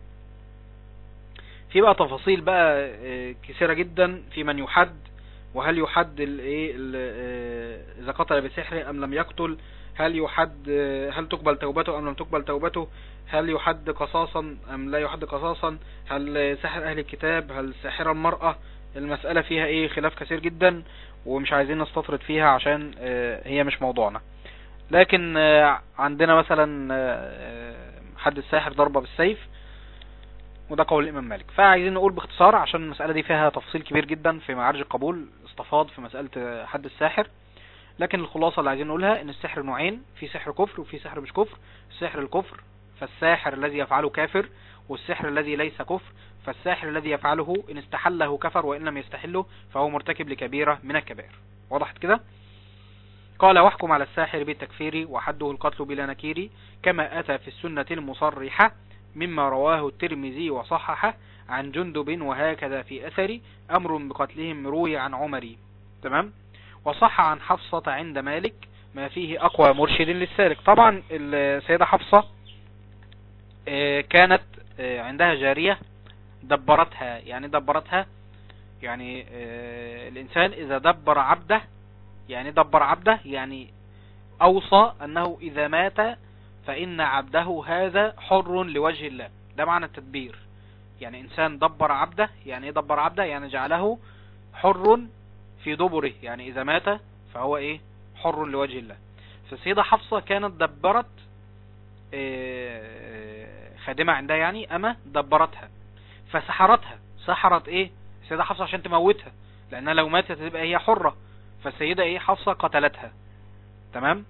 في بقى تفاصيل بقى آه، كثيرة جدا في من يحد وهل يحد ال- ايه ال- آه، اذا قتل بسحر ام لم يقتل هل يحد آه، هل تقبل توبته ام لم تقبل توبته هل يحد قصاصا ام لا يحد قصاصا هل سحر اهل الكتاب هل ساحر المرأة المسألة فيها ايه خلاف كثير جدا ومش عايزين نستطرد فيها عشان آه، هي مش موضوعنا لكن آه، عندنا مثلا آه، حد الساحر ضربة بالسيف وده قول الامام مالك فعايزين نقول باختصار عشان المسألة دي فيها تفصيل كبير جدا في معارج القبول استفاض في مسألة حد الساحر لكن الخلاصة اللي عايزين نقولها ان السحر نوعين في سحر كفر وفي سحر مش كفر السحر الكفر فالساحر الذي يفعله كافر والسحر الذي ليس كفر فالساحر الذي يفعله ان استحله كفر وان لم يستحله فهو مرتكب لكبيرة من الكبائر وضحت كده قال واحكم على الساحر بالتكفير وحده القتل بلا نكير كما أتى في السنة المصرحة مما رواه الترمذي وصححه عن جندب وهكذا في أثر أمر بقتلهم روي عن عمر تمام وصح عن حفصة عند مالك ما فيه أقوى مرشد للسالك طبعا السيدة حفصة آه، كانت آه، عندها جارية دبرتها يعني دبرتها يعني آه، الإنسان إذا دبر عبده يعني دبر عبده يعني أوصى أنه إذا مات فإن عبده هذا حر لوجه الله ده معنى التدبير يعني إنسان دبر عبده يعني إيه دبر عبده يعني جعله حر في دبره يعني إذا مات فهو إيه حر لوجه الله فالسيدة حفصة كانت دبرت آه، خادمة عندها يعني أما دبرتها فسحرتها سحرت إيه السيدة حفصة عشان تموتها لأنها لو ماتت تبقى هي حرة فالسيدة إيه حفصة قتلتها تمام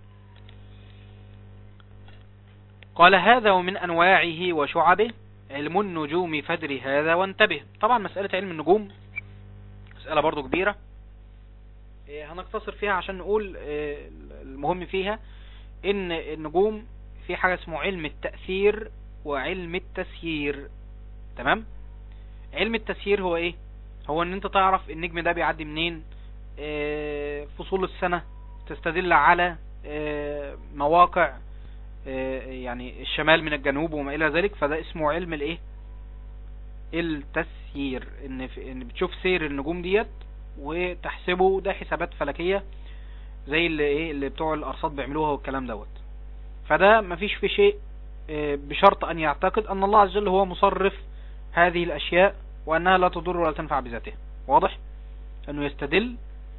قال هذا ومن أنواعه وشعبه علم النجوم فدر هذا وانتبه طبعا مسألة علم النجوم مسألة برضو كبيرة إيه، هنقتصر فيها عشان نقول إيه، المهم فيها ان النجوم في حاجة اسمه علم التأثير وعلم التسيير تمام علم التسيير هو ايه هو ان انت تعرف النجم ده بيعدي منين إيه، فصول السنة تستدل على إيه، مواقع إيه، يعني الشمال من الجنوب وما الى ذلك فده اسمه علم الايه التسيير ان في ان بتشوف سير النجوم ديت وتحسبه ده حسابات فلكية زي اللي ايه اللي بتوع الارصاد بيعملوها والكلام دوت فده مفيش في شيء آه، بشرط ان يعتقد ان الله عز وجل هو مصرف هذه الاشياء وانها لا تضر ولا تنفع بذاتها واضح انه يستدل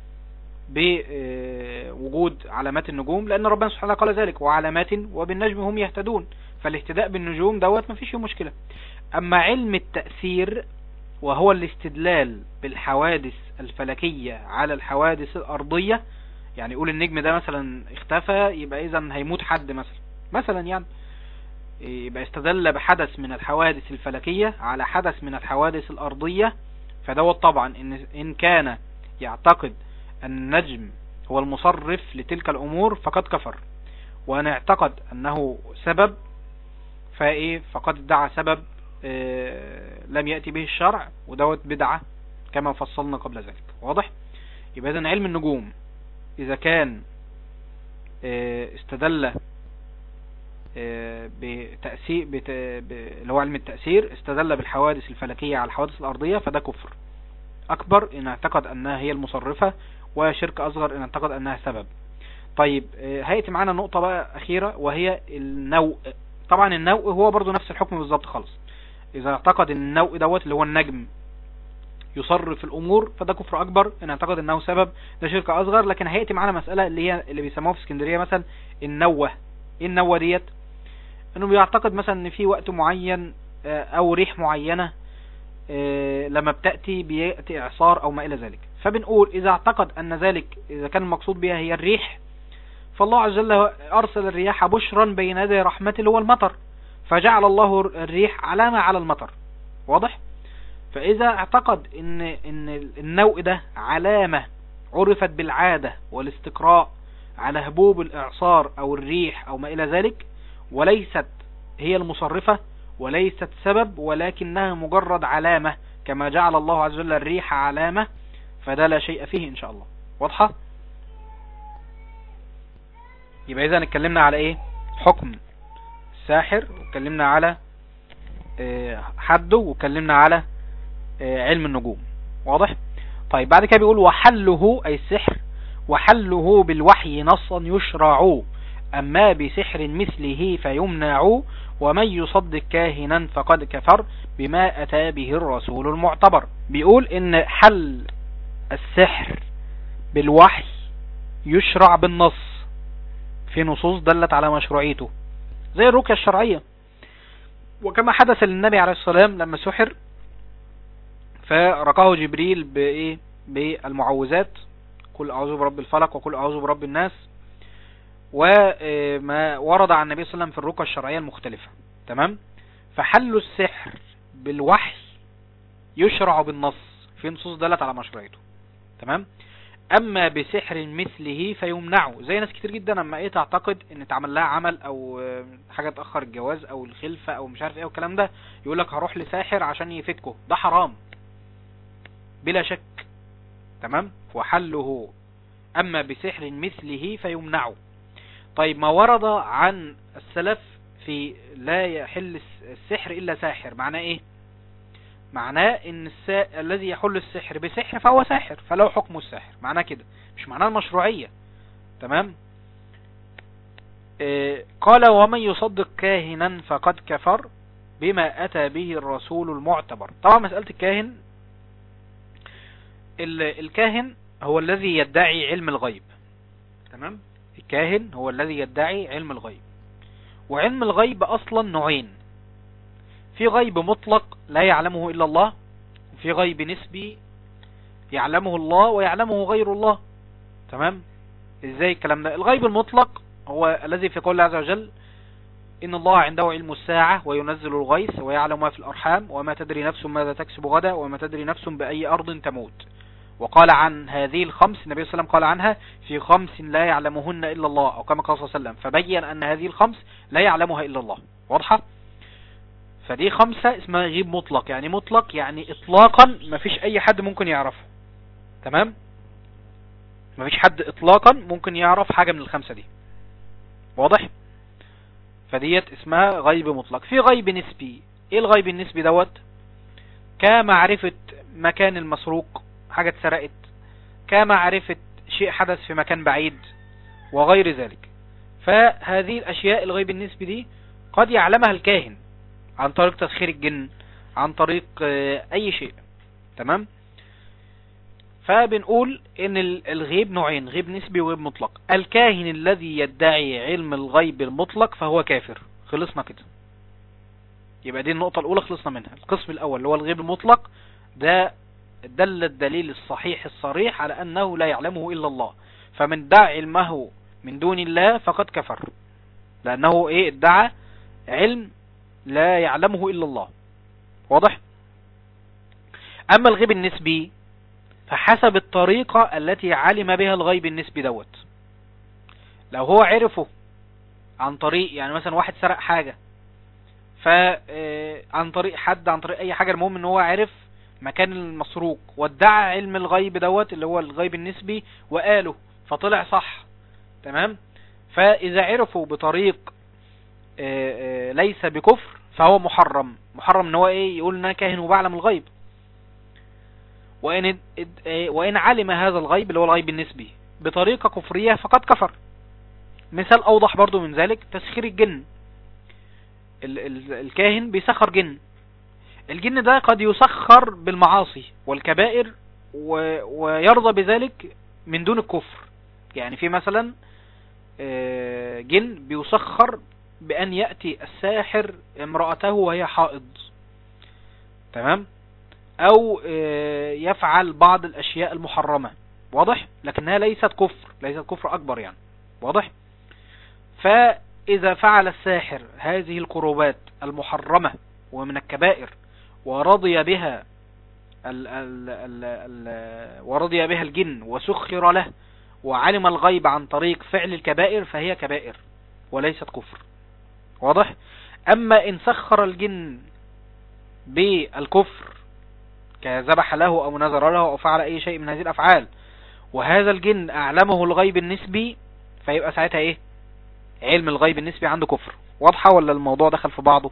بوجود علامات النجوم لان ربنا سبحانه قال ذلك وعلامات وبالنجم هم يهتدون فالاهتداء بالنجوم دوت مفيش فيه مشكلة اما علم التأثير وهو الاستدلال بالحوادث الفلكية على الحوادث الأرضية يعني يقول النجم ده مثلا اختفى يبقى إذا هيموت حد مثلا مثلا يعني يبقى استدل بحدث من الحوادث الفلكية على حدث من الحوادث الأرضية فدوت طبعا إن, إن كان يعتقد أن النجم هو المصرف لتلك الأمور فقد كفر وأن اعتقد أنه سبب فإيه فقد ادعى سبب آه، لم يأتي به الشرع ودوت بدعة كما فصلنا قبل ذلك واضح يبقى إذن علم النجوم إذا كان آه، استدل آه، بتأثير بت... ب... اللي هو علم التأثير استدل بالحوادث الفلكية على الحوادث الأرضية فده كفر أكبر إن اعتقد أنها هي المصرفة وشرك أصغر إن اعتقد أنها سبب طيب هيأتي معانا نقطة بقى أخيرة وهي النوء طبعا النوء هو برضو نفس الحكم بالظبط خالص إذا اعتقد ان النوء دوت اللي هو النجم يصرف الأمور فده كفر أكبر إن اعتقد أنه سبب ده شرك أصغر لكن هيأتي معانا مسألة اللي هي اللي بيسموها في اسكندرية مثلا النوة إيه النوة ديت إنه بيعتقد مثلا إن في وقت معين آه، أو ريح معينة آه، لما بتأتي بيأتي إعصار أو ما إلى ذلك فبنقول إذا اعتقد أن ذلك إذا كان المقصود بها هي الريح فالله عز وجل أرسل الرياح بشرا بين يدي رحمته اللي هو المطر فجعل الله الريح علامة على المطر واضح فإذا اعتقد ان, إن النوء ده علامة عرفت بالعادة والاستقراء على هبوب الإعصار أو الريح أو ما إلى ذلك وليست هي المصرفة وليست سبب ولكنها مجرد علامة كما جعل الله عز وجل الريح علامة فده لا شيء فيه إن شاء الله واضحة يبقى إذا اتكلمنا على إيه حكم الساحر واتكلمنا على آه، حده واتكلمنا على آه، علم النجوم واضح طيب بعد كده بيقول وحله أي السحر وحله بالوحي نصا يشرع أما بسحر مثله فيمنع ومن يصدق كاهنا فقد كفر بما أتى به الرسول المعتبر بيقول إن حل السحر بالوحي يشرع بالنص في نصوص دلت على مشروعيته زي الرقية الشرعية وكما حدث للنبي عليه الصلاة والسلام لما سحر فرقاه جبريل بإيه بالمعوذات قل أعوذ برب الفلق وقل أعوذ برب الناس وما ورد عن النبي صلى الله عليه وسلم في الرقى الشرعية المختلفة تمام فحل السحر بالوحي يشرع بالنص في نصوص دلت على مشروعيته تمام اما بسحر مثله فيمنعه زي ناس كتير جدا اما ايه تعتقد ان اتعمل لها عمل او آه، حاجه تاخر الجواز او الخلفه او مش عارف ايه والكلام ده يقول لك هروح لساحر عشان يفكه ده حرام بلا شك تمام وحله اما بسحر مثله فيمنعه طيب ما ورد عن السلف في لا يحل الس- السحر الا ساحر معناه ايه معناه ان السا... الذي يحل السحر بسحر فهو ساحر فله حكم الساحر معناه كده مش معناه المشروعية تمام آه، قال ومن يصدق كاهنا فقد كفر بما اتى به الرسول المعتبر طبعا مسألة الكاهن ال- الكاهن هو الذي يدعي علم الغيب تمام الكاهن هو الذي يدعي علم الغيب وعلم الغيب اصلا نوعين في غيب مطلق لا يعلمه الا الله وفي غيب نسبي يعلمه الله ويعلمه غير الله تمام ازاي الكلام ده الغيب المطلق هو الذي في قول الله عز وجل إن الله عنده علم الساعة وينزل الغيث ويعلم ما في الأرحام وما تدري نفس ماذا تكسب غدا وما تدري نفس بأي أرض تموت وقال عن هذه الخمس النبي صلى الله عليه وسلم قال عنها في خمس لا يعلمهن إلا الله أو كما قال صلى الله عليه وسلم فبين أن هذه الخمس لا يعلمها إلا الله واضحة فدي خمسة اسمها غيب مطلق يعني مطلق يعني إطلاقا ما فيش أي حد ممكن يعرفه تمام ما فيش حد إطلاقا ممكن يعرف حاجة من الخمسة دي واضح فديت اسمها غيب مطلق في غيب نسبي ايه الغيب النسبي دوت كمعرفة مكان المسروق حاجة اتسرقت كمعرفة شيء حدث في مكان بعيد وغير ذلك فهذه الاشياء الغيب النسبي دي قد يعلمها الكاهن عن طريق تسخير الجن عن طريق آه، اي شيء تمام فبنقول ان ال- الغيب نوعين غيب نسبي وغيب مطلق الكاهن الذي يدعي علم الغيب المطلق فهو كافر خلصنا كده يبقى دي النقطة الأولى خلصنا منها القسم الأول اللي هو الغيب المطلق ده دل الدليل الصحيح الصريح على أنه لا يعلمه إلا الله فمن دعا علمه من دون الله فقد كفر لأنه إيه ادعى علم لا يعلمه إلا الله واضح أما الغيب النسبي فحسب الطريقة التي علم بها الغيب النسبي دوت لو هو عرفه عن طريق يعني مثلا واحد سرق حاجة ف آه، عن طريق حد عن طريق اي حاجة المهم ان هو عرف مكان المسروق وادعى علم الغيب دوت اللي هو الغيب النسبي وقاله فطلع صح تمام فاذا عرفوا بطريق آه، آه، ليس بكفر فهو محرم محرم ان هو ايه يقول ان انا كاهن وبعلم الغيب وإن, اد- اد- آه، وإن علم هذا الغيب اللي هو الغيب النسبي بطريقة كفرية فقد كفر مثال أوضح برضو من ذلك تسخير الجن ال ال الكاهن بيسخر جن الجن ده قد يسخر بالمعاصي والكبائر و ويرضى بذلك من دون الكفر يعني في مثلا آه، جن بيسخر بأن يأتي الساحر امرأته وهي حائض تمام او آه، يفعل بعض الاشياء المحرمة واضح لكنها ليست كفر ليست كفر اكبر يعني واضح فاذا فعل الساحر هذه القربات المحرمة ومن الكبائر ورضي بها ال ال ال ال ورضي بها الجن وسخر له وعلم الغيب عن طريق فعل الكبائر فهي كبائر وليست كفر واضح اما ان سخر الجن بالكفر كذبح له او نذر له او فعل اي شيء من هذه الافعال وهذا الجن اعلمه الغيب النسبي فيبقى ساعتها ايه علم الغيب النسبي عنده كفر واضحة ولا الموضوع دخل في بعضه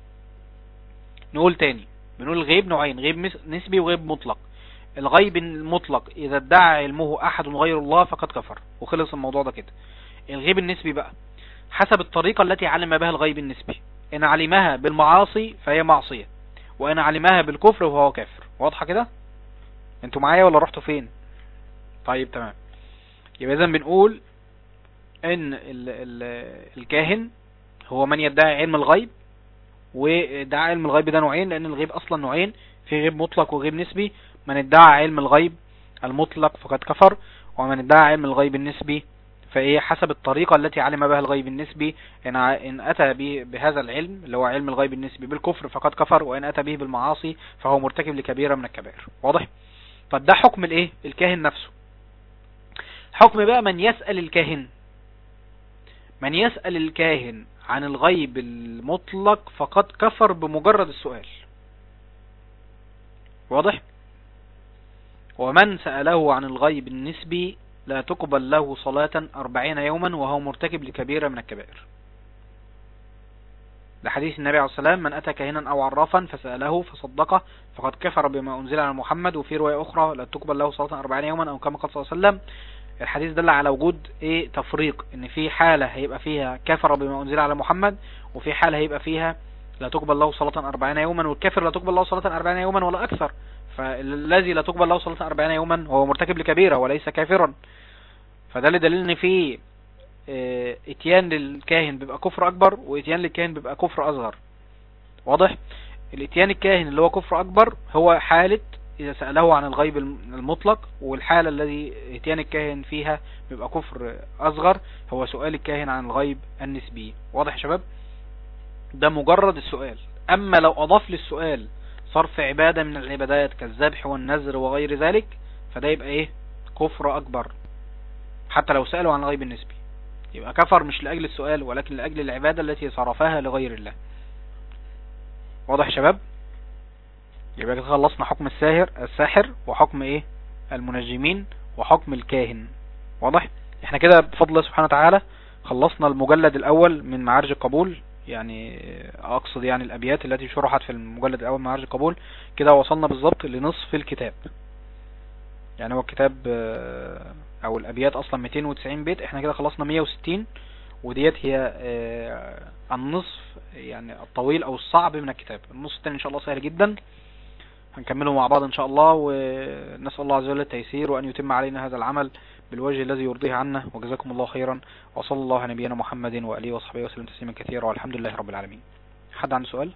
نقول تاني بنقول الغيب نوعين غيب مس- نسبي وغيب مطلق الغيب المطلق اذا ادعى علمه احد غير الله فقد كفر وخلص الموضوع ده كده الغيب النسبي بقى حسب الطريقة التي علم بها الغيب النسبي ان علمها بالمعاصي فهي معصية وان علمها بالكفر فهو كافر واضحة كده انتوا معايا ولا رحتوا فين طيب تمام يبقى اذا بنقول ان ال ال الكاهن هو من يدعي علم الغيب وادعاء علم الغيب ده نوعين لان الغيب اصلا نوعين في غيب مطلق وغيب نسبي من ادعى علم الغيب المطلق فقد كفر ومن ادعى علم الغيب النسبي فايه حسب الطريقة التي علم بها الغيب النسبي ان ع- ان اتى به بهذا العلم اللي هو علم الغيب النسبي بالكفر فقد كفر وان اتى به بالمعاصي فهو مرتكب لكبيرة من الكبائر واضح طب ده حكم الايه الكاهن نفسه حكم بقى من يسأل الكاهن من يسأل الكاهن عن الغيب المطلق فقد كفر بمجرد السؤال واضح ومن سأله عن الغيب النسبي لا تقبل له صلاة أربعين يوما وهو مرتكب لكبيرة من الكبائر لحديث النبي عليه الصلاة والسلام من أتى كاهنا أو عرافا فسأله فصدقه فقد كفر بما أنزل على محمد وفي رواية أخرى لا تقبل له صلاة أربعين يوما أو كما قال صلى الله عليه وسلم الحديث دل على وجود ايه تفريق ان في حالة هيبقى فيها كفر بما أنزل على محمد وفي حالة هيبقى فيها لا تقبل له صلاة أربعين يوما والكافر لا تقبل له صلاة أربعين يوما ولا أكثر فالذي لا تقبل له صلاة أربعين يوما هو مرتكب لكبيرة وليس كافرا فده اللي دليل ان في اه، اتيان للكاهن بيبقى كفر اكبر واتيان للكاهن بيبقى كفر اصغر واضح الاتيان الكاهن اللي هو كفر اكبر هو حالة اذا سأله عن الغيب الم- المطلق والحالة الذي اتيان الكاهن فيها بيبقى كفر اصغر هو سؤال الكاهن عن الغيب النسبي واضح يا شباب ده مجرد السؤال اما لو اضاف للسؤال صرف عبادة من العبادات كالذبح والنذر وغير ذلك فده يبقى ايه كفر اكبر حتى لو سألوا عن الغيب النسبي يبقى كفر مش لأجل السؤال ولكن لأجل العبادة التي صرفها لغير الله واضح يا شباب يبقى كده خلصنا حكم الساهر الساحر وحكم ايه المنجمين وحكم الكاهن واضح احنا كده بفضل الله سبحانه وتعالى خلصنا المجلد الاول من معارج القبول يعني اقصد يعني الابيات التي شرحت في المجلد الاول من معارج القبول كده وصلنا بالظبط لنصف الكتاب يعني هو الكتاب آه، او الابيات اصلا 290 بيت احنا كده خلصنا 160 وديت هي آه، النصف يعني الطويل او الصعب من الكتاب النص التاني ان شاء الله سهل جدا هنكمله مع بعض ان شاء الله ونسأل الله عز وجل التيسير وان يتم علينا هذا العمل بالوجه الذي يرضيه عنا وجزاكم الله خيرا وصلى الله على نبينا محمد وآله وصحبه وسلم تسليما كثيرا والحمد لله رب العالمين حد عنده سؤال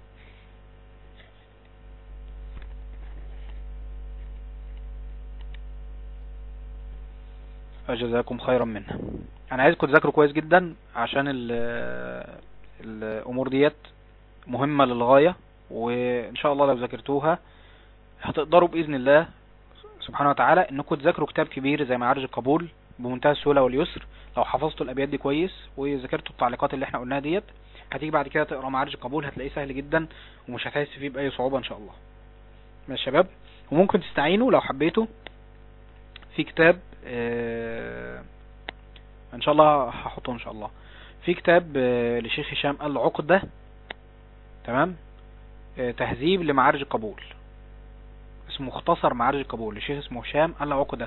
فجزاكم خيرا منه انا عايزكم تذاكروا كويس جدا عشان ال- الامور ديت مهمة للغاية وان شاء الله لو ذاكرتوها هتقدروا باذن الله سبحانه وتعالى انكم تذاكروا كتاب كبير زي معارج القبول بمنتهى السهولة واليسر لو حفظتوا الابيات دي كويس وذاكرتوا التعليقات اللي احنا قلناها ديت هتيجي بعد كده تقرا معارج القبول هتلاقيه سهل جدا ومش هتحس فيه باي صعوبة ان شاء الله ماشي يا شباب وممكن تستعينوا لو حبيتوا في كتاب آه، ان شاء الله هحطه ان شاء الله في كتاب آه، لشيخ هشام العقدة تمام آه، تهذيب لمعارج القبول اسمه مختصر معارج القبول لشيخ اسمه هشام العقدة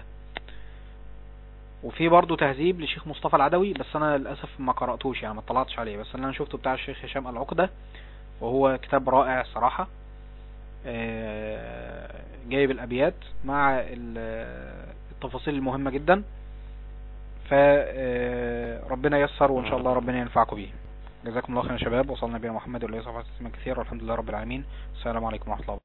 وفي برضه تهذيب لشيخ مصطفى العدوي بس انا للاسف ما قراتوش يعني ما اطلعتش عليه بس اللي انا شفته بتاع الشيخ هشام العقدة وهو كتاب رائع صراحة آه، جايب الابيات مع ال- التفاصيل المهمة جدا فربنا يسر وان شاء الله ربنا ينفعكم بيه جزاكم الله خير يا شباب وصلنا بنا محمد وعلى اله وصحبه وسلم كثير والحمد لله رب العالمين السلام عليكم ورحمة الله